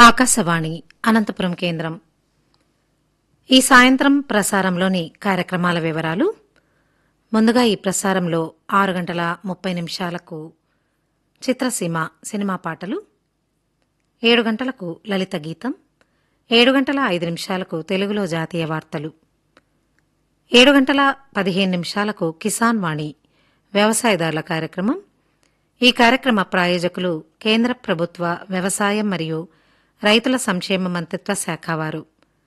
ఆకాశవాణి అనంతపురం కేంద్రం ఈ సాయంత్రం ప్రసారంలోని కార్యక్రమాల వివరాలు ముందుగా ఈ ప్రసారంలో ఆరు గంటల ముప్పై నిమిషాలకు చిత్రసీమ సినిమా పాటలు ఏడు గంటలకు లలిత గీతం ఏడు గంటల ఐదు నిమిషాలకు తెలుగులో జాతీయ వార్తలు ఏడు గంటల పదిహేను నిమిషాలకు కిసాన్ వాణి వ్యవసాయదారుల కార్యక్రమం ఈ కార్యక్రమ ప్రాయోజకులు కేంద్ర ప్రభుత్వ వ్యవసాయం మరియు రైతుల సంక్షేమ మంత్రిత్వ శాఖ వారు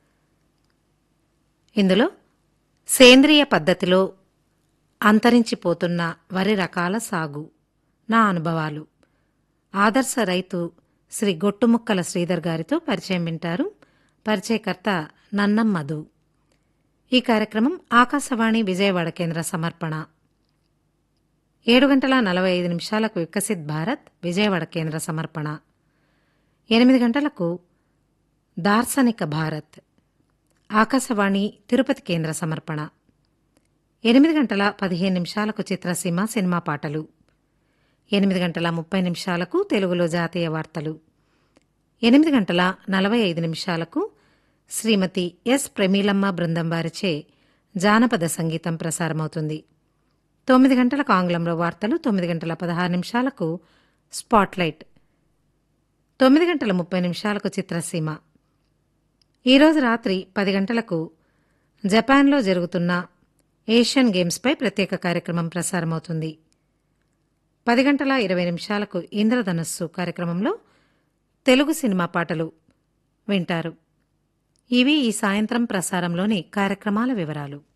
ఇందులో సేంద్రియ పద్ధతిలో అంతరించిపోతున్న వరి రకాల సాగు నా అనుభవాలు ఆదర్శ రైతు శ్రీ గొట్టుముక్కల శ్రీధర్ గారితో పరిచయం వింటారు పరిచయకర్త నన్నం మధు ఈ కార్యక్రమం ఆకాశవాణి విజయవాడ కేంద్ర సమర్పణ ఏడు గంటల నలభై ఐదు నిమిషాలకు వికసిత్ భారత్ విజయవాడ కేంద్ర సమర్పణ ఎనిమిది గంటలకు దార్శనిక భారత్ ఆకాశవాణి తిరుపతి కేంద్ర సమర్పణ ఎనిమిది గంటల పదిహేను నిమిషాలకు చిత్రసీమ సినిమా పాటలు ఎనిమిది గంటల ముప్పై నిమిషాలకు తెలుగులో జాతీయ వార్తలు ఎనిమిది గంటల నలభై ఐదు నిమిషాలకు శ్రీమతి ఎస్ ప్రమీలమ్మ బృందం వారిచే జానపద సంగీతం ప్రసారమవుతుంది తొమ్మిది గంటలకు ఆంగ్లంలో వార్తలు తొమ్మిది గంటల పదహారు నిమిషాలకు స్పాట్లైట్ తొమ్మిది గంటల ముప్పై నిమిషాలకు చిత్రసీమ ఈరోజు రాత్రి పది గంటలకు జపాన్లో జరుగుతున్న ఏషియన్ గేమ్స్పై ప్రత్యేక కార్యక్రమం ప్రసారమవుతుంది పది గంటల ఇరవై నిమిషాలకు ఇంద్రధనస్సు కార్యక్రమంలో తెలుగు సినిమా పాటలు వింటారు ఇవి ఈ సాయంత్రం ప్రసారంలోని కార్యక్రమాల వివరాలు